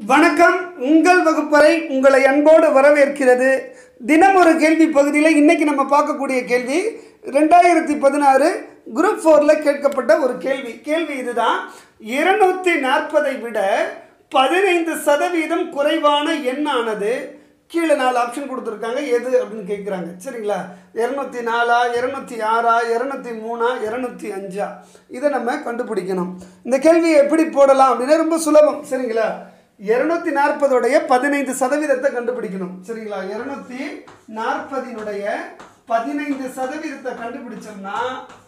வணக்கம் உங்கள் வகுப்பறை உங்களை அன்போடு வரவேற்கிறது தினம் ஒரு கேள்வி பகுதியில் இன்னைக்கு நம்ம பார்க்கக்கூடிய கேள்வி ரெண்டாயிரத்தி பதினாறு குரூப் ஃபோரில் கேட்கப்பட்ட ஒரு கேள்வி கேள்வி இதுதான் இருநூத்தி நாற்பதை விட பதினைந்து சதவீதம் குறைவான எண்ணானது கீழே நாலு ஆப்ஷன் கொடுத்துருக்காங்க எது அப்படின்னு கேட்குறாங்க சரிங்களா இரநூத்தி நாலா இரநூத்தி ஆறா இரநூத்தி மூணா இரநூத்தி அஞ்சா இதை நம்ம கண்டுபிடிக்கணும் இந்த கேள்வியை எப்படி போடலாம் அப்படின்னா ரொம்ப சுலபம் சரிங்களா இரநூத்தி நாற்பதுடைய பதினைந்து சதவீதத்தை கண்டுபிடிக்கணும் சரிங்களா இரநூத்தி நாற்பதினுடைய பதினைந்து சதவீதத்தை கண்டுபிடிச்சோம்னா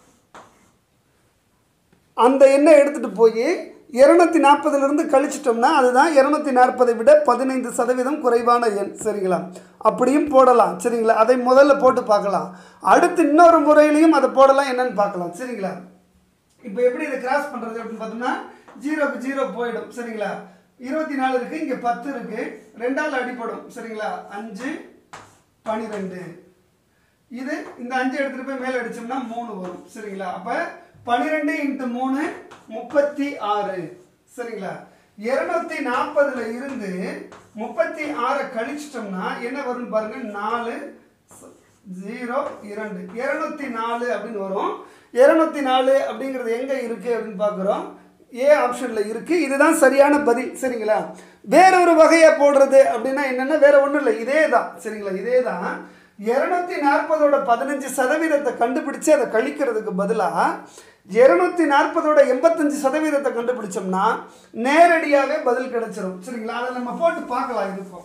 அந்த எண்ணை எடுத்துகிட்டு போய் இரநூத்தி நாற்பதுலேருந்து கழிச்சிட்டோம்னா அதுதான் இரநூத்தி நாற்பதை விட பதினைந்து சதவீதம் குறைவான எண் சரிங்களா அப்படியும் போடலாம் சரிங்களா அதை முதல்ல போட்டு பார்க்கலாம் அடுத்து இன்னொரு முறையிலையும் அதை போடலாம் என்னன்னு பார்க்கலாம் சரிங்களா இப்போ எப்படி இதை கிராஸ் பண்ணுறது அப்படின்னு பார்த்தோம்னா ஜீரோக்கு ஜீரோ போயிடும் சரிங்களா இருபத்தி நாலு இருக்குது இங்கே பத்து இருக்குது ரெண்டால் அடிப்படும் சரிங்களா அஞ்சு பன்னிரெண்டு இது இந்த அஞ்சு எடுத்துகிட்டு போய் மேலே அடிச்சோம்னா மூணு வரும் சரிங்களா அப்போ பன்னிரெண்டு இன்ட்டு மூணு முப்பத்தி ஆறு சரிங்களா இருநூத்தி நாற்பதுல இருந்து முப்பத்தி ஆறை கழிச்சிட்டோம்னா என்ன வரும்னு பாருங்க நாலு ஜீரோ இரண்டு இருநூத்தி நாலு அப்படின்னு வரும் இருநூத்தி நாலு அப்படிங்கிறது எங்கே இருக்குது அப்படின்னு பார்க்குறோம் ஏ ஆப்ஷனில் இருக்குது இதுதான் சரியான பதில் சரிங்களா வேற ஒரு வகையாக போடுறது அப்படின்னா என்னென்னா வேற ஒன்றும் இல்லை இதே தான் சரிங்களா இதே தான் இரநூத்தி நாற்பதோட பதினஞ்சு சதவீதத்தை கண்டுபிடிச்சு அதை கழிக்கிறதுக்கு பதிலாக இருநூத்தி நாற்பதோட எண்பத்தஞ்சு சதவீதத்தை கண்டுபிடிச்சோம்னா நேரடியாகவே பதில் கிடைச்சிரும் சரிங்களா அதை நம்ம போட்டு பார்க்கலாம் இதுக்கும்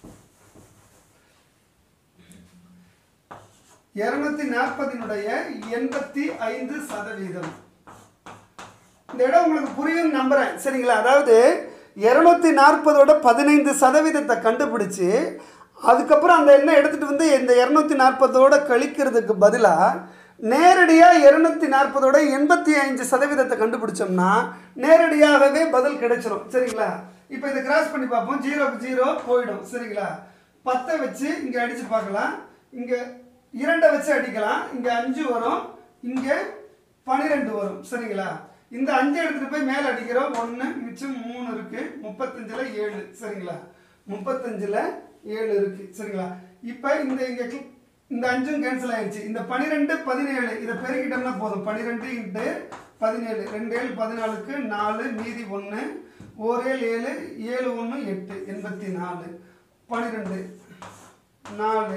இருநூத்தி நாற்பதினுடைய எண்பத்தி ஐந்து சதவீதம் இந்த இடம் உங்களுக்கு புரியும் நம்புறேன் சரிங்களா அதாவது இரநூத்தி நாற்பதோட பதினைந்து சதவீதத்தை கண்டுபிடிச்சு அதுக்கப்புறம் அந்த எண்ணெய் எடுத்துகிட்டு வந்து இந்த இரநூத்தி நாற்பதோட கழிக்கிறதுக்கு பதிலாக நேரடியாக இரநூத்தி நாற்பதோட எண்பத்தி ஐந்து சதவீதத்தை கண்டுபிடிச்சோம்னா நேரடியாகவே பதில் கிடைச்சிரும் சரிங்களா இப்போ இதை கிராஸ் பண்ணி பார்ப்போம் ஜீரோக்கு ஜீரோ போயிடும் சரிங்களா பத்தை வச்சு இங்கே அடித்து பார்க்கலாம் இங்கே இரண்டை வச்சு அடிக்கலாம் இங்கே அஞ்சு வரும் இங்கே பன்னிரெண்டு வரும் சரிங்களா இந்த அஞ்சு எடுத்துகிட்டு போய் மேலே அடிக்கிறோம் ஒன்று மிச்சம் மூணு இருக்குது முப்பத்தஞ்சில் ஏழு சரிங்களா முப்பத்தஞ்சில் ஏழு இருக்குது சரிங்களா இப்போ இந்த இங்கே கிளிக் இந்த அஞ்சும் கேன்சல் ஆயிடுச்சு இந்த பன்னிரெண்டு பதினேழு இதை பெருக்கிட்டோம்னா போதும் பன்னிரெண்டு இன்ட்டு பதினேழு ரெண்டு ஏழு பதினாலுக்கு நாலு மீதி ஒன்று ஓரேழு ஏழு ஏழு ஒன்று எட்டு எண்பத்தி நாலு பன்னிரெண்டு நாலு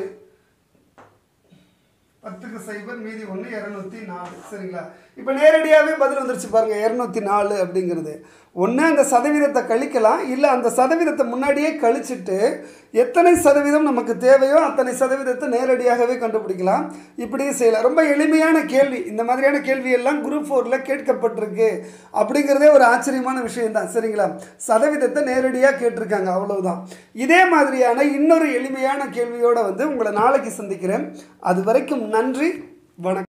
பத்துக்கு சைபர் மீதி ஒன்று இரநூத்தி நாலு சரிங்களா இப்போ நேரடியாகவே பதில் வந்துருச்சு பாருங்கள் இரநூத்தி நாலு அப்படிங்கிறது ஒன்று அந்த சதவீதத்தை கழிக்கலாம் இல்லை அந்த சதவீதத்தை முன்னாடியே கழிச்சிட்டு எத்தனை சதவீதம் நமக்கு தேவையோ அத்தனை சதவீதத்தை நேரடியாகவே கண்டுபிடிக்கலாம் இப்படியே செய்யலாம் ரொம்ப எளிமையான கேள்வி இந்த மாதிரியான கேள்வி எல்லாம் குரூப் ஃபோரில் கேட்கப்பட்டிருக்கு அப்படிங்கிறதே ஒரு ஆச்சரியமான விஷயம்தான் சரிங்களா சதவீதத்தை நேரடியாக கேட்டிருக்காங்க அவ்வளவுதான் இதே மாதிரியான இன்னொரு எளிமையான கேள்வியோடு வந்து உங்களை நாளைக்கு சந்திக்கிறேன் அது வரைக்கும் நன்றி வணக்கம்